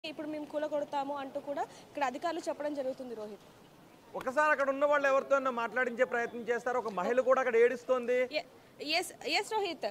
ఇప్పుడు మేము కూలగొడతాము అంటూ కూడా ఇక్కడ అధికారులు చెప్పడం జరుగుతుంది రోహిత్ ఒకసారి అక్కడ ఉన్న వాళ్ళు ఎవరితో మాట్లాడించే ప్రయత్నం చేస్తారు ఒక మహిళ కూడా అక్కడ ఏడుస్తోంది S S Rohit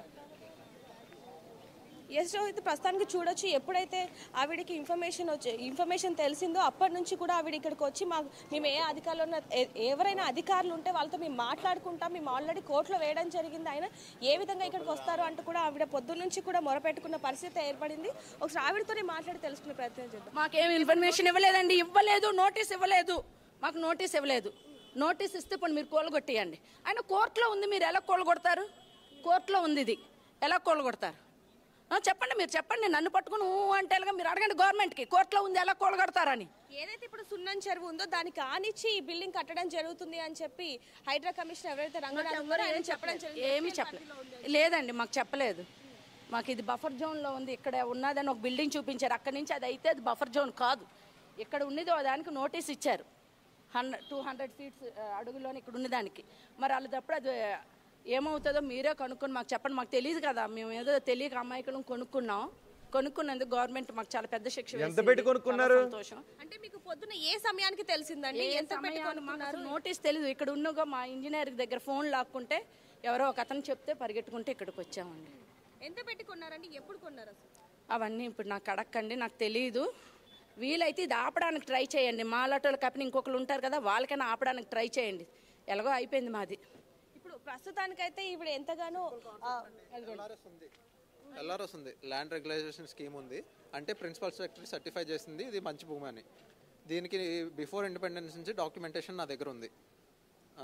S Rohit ప్రస్తుతానికి చూడొచ్చు ఎప్పుడైతే ఆవిడకి ఇన్ఫర్మేషన్ వచ్చి ఇన్ఫర్మేషన్ తెలిసిందో అప్పటి నుంచి కూడా ఆవిడ ఇక్కడికి వచ్చి మా మేము ఏ అధికారులు ఉన్న ఎ- ఎవరైనా అధికారులు ఉంటే వాళ్ళతో మేము మాట్లాడుకుంటాం మేము ఆల్రెడీ కోర్టులో వేయడం జరిగింది ఆయన ఏ విధంగా ఇక్కడికి వస్తారు అంటూ కూడా ఆవిడ పొద్దున్న నుంచి కూడా మొరపెట్టుకున్న పరిస్థితి ఏర్పడింది ఒకసారి ఆవిడతోనే మాట్లాడి తెలుసుకునే ప్రయత్నం చేద్దాం మాకేం ఇన్ఫర్మేషన్ ఇవ్వలేదండి ఇవ్వలేదు నోటీస్ ఇవ్వలేదు మాకు నోటీస్ ఇవ్వలేదు నోటీస్ ఇస్తే ఇప్పుడు మీరు కూలగొట్టేయండి ఆయన కోర్టులో ఉంది మీరు ఎలా కూలగొడతారు కోర్టులో ఉంది ఇది ఎలా కూలగొడతారు ఆ, చెప్పండి మీరు చెప్పండి నన్ను పట్టుకుని ఊ అంటే ఎలాగ మీరు అడగండి గవర్నమెంట్కి కోర్టులో ఉంది ఎలా కూలగొడతారని ఏదైతే ఇప్పుడు సున్నం చెరువు ఉందో దానికి ఆనిచ్చి ఈ బిల్డింగ్ కట్టడం జరుగుతుంది అని చెప్పి హైడ్రా కమిషనర్ ఎవరైతే రంగనాథ్ ఉన్నారో ఆయన చెప్పడం జరిగింది ఏమీ చెప్పలేదు లేదండి మాకు చెప్పలేదు మాకు ఇది బఫర్ జోన్లో ఉంది ఇక్కడ ఉన్నదని ఒక బిల్డింగ్ చూపించారు అక్కడి నుంచి అది అయితే అది బఫర్ జోన్ కాదు ఇక్కడ ఉన్నది ఓ దానికి నోటీస్ ఇచ్చారు హండ్రెడ్ టూ హండ్రెడ్ ఫీట్స్ అడుగులోని ఇక్కడ ఉన్నదానికి మరి వాళ్ళదప్పుడు అది ఏమవుతుందో మీరే కనుక్కొని మాకు చెప్పండి మాకు తెలియదు కదా మేము ఏదో తెలియక అమాయకులను కొనుక్కున్నాం కొనుక్కున్నందుకు గవర్నమెంట్ మాకు చాలా పెద్ద శిక్ష ఎంత వేసింది. పెట్టి కొనుక్కున్నారు? చాలా సంతోషం అంటే మీకు పొద్దున్న ఏ సమయానికి తెలిసిందండి ఏ ఎంత పెట్టి సమయాన్ని మాకు అసలు నోటీస్ తెలీదు ఇక్కడ ఉన్నగా మా ఇంజనీర్ దగ్గర ఫోన్ లాక్కుంటే ఎవరో ఒక అతను చెప్తే పరిగెట్టుకుంటే ఇక్కడికి వచ్చామండి ఎంత పెట్టి కొన్నారండి ఎప్పుడు కొన్నారు అసలు అవన్నీ ఇప్పుడు నాకు అడగండి నాకు తెలియదు వీలైతే ఇది ఆపడానికి ట్రై చేయండి మా లాటోల కంపెనీ ఇంకొకరు ఉంటారు కదా వాళ్ళకైనా ఆపడానికి ట్రై చేయండి ఎలాగో అయిపోయింది మాది ఇప్పుడు ప్రస్తుతానికైతే ఈవిడ ఎంతగానో ఆ, ఎల్ఆర్ఎస్ ఉంది ఎల్ఆర్ఎస్ ఉంది ల్యాండ్ రెగ్యులైజేషన్ స్కీమ్ ఉంది అంటే ప్రిన్సిపల్ సెక్రటరీ సర్టిఫై చేసింది ఇది మంచి భూమి అని దీనికి బిఫోర్ ఇండిపెండెన్స్ నుంచి డాక్యుమెంటేషన్ నా దగ్గర ఉంది ఆ,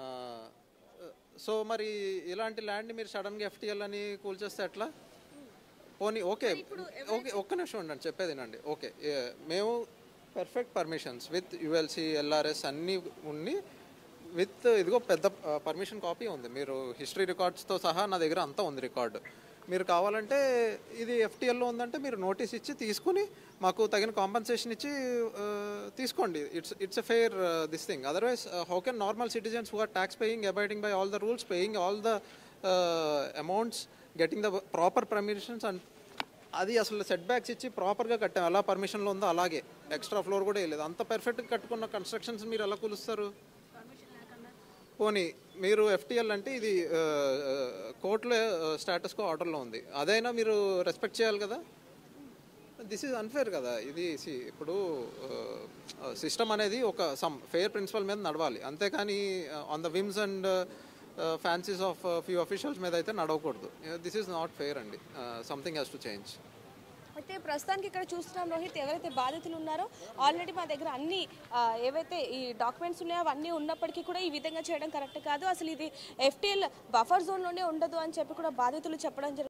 సో మరి ఇలాంటి ల్యాండ్ని మీరు సడన్గా ఎఫ్టీఎల్ అని కూల్చేస్తే ఎట్లా పోనీ ఓకే ఓకే ఒక్క నిమిషం ఉండండి చెప్పేది వినండి ఓకే ఏ, మేము perfect permissions with ULC LRS అన్నీ ఉండి విత్ ఇదిగో పెద్ద పర్మిషన్ కాపీ ఉంది మీరు హిస్టరీ రికార్డ్స్తో సహా నా దగ్గర అంతా ఉంది రికార్డు మీరు కావాలంటే ఇది ఎఫ్టీఎల్లో ఉందంటే మీరు నోటీస్ ఇచ్చి తీసుకుని మాకు తగిన కాంపన్సేషన్ ఇచ్చి ఆ, తీసుకోండి it's it's a fair this thing otherwise how can normal citizens who are tax paying abiding by all the rules paying all the amounts getting the proper permissions and అది అసలు set backs ఇచ్చి ప్రాపర్గా కట్టాం ఎలా పర్మిషన్లో ఉందో అలాగే extra floor కూడా వేయలేదు అంత పర్ఫెక్ట్గా కట్టుకున్న కన్స్ట్రక్షన్స్ మీరు ఎలా కొలుస్తారు పోనీ మీరు ఎఫ్టీఎల్ అంటే ఇది కోర్టులో స్టేటస్కో ఆర్డర్లో ఉంది అదైనా మీరు రెస్పెక్ట్ చేయాలి కదా దిస్ ఈజ్ అన్ఫేర్ కదా ఇది see, ఇప్పుడు సిస్టమ్ అనేది ఒక సమ్ ఫెయిర్ ప్రిన్సిపల్ మీద నడవాలి అంతేకాని on the whims and fancies of few officials మీద అయితే నడవకూడదు దిస్ ఈజ్ నాట్ ఫెయిర్ అండి సంథింగ్ హ్యాస్ టు చేంజ్ అయితే ప్రస్తుతానికి ఇక్కడ చూస్తున్నాం రోహిత్ ఎవరైతే బాధితులు ఉన్నారో ఆల్రెడీ మా దగ్గర అన్ని ఆ, ఏవైతే ఈ డాక్యుమెంట్స్ ఉన్నాయో అవన్నీ ఉన్నప్పటికీ కూడా ఈ విధంగా చేయడం కరెక్ట్ కాదు అసలు ఇది ఎఫ్టీఎల్ బఫర్ జోన్లోనే ఉండదు అని చెప్పి కూడా బాధితులు చెప్పడం జరుగుతుంది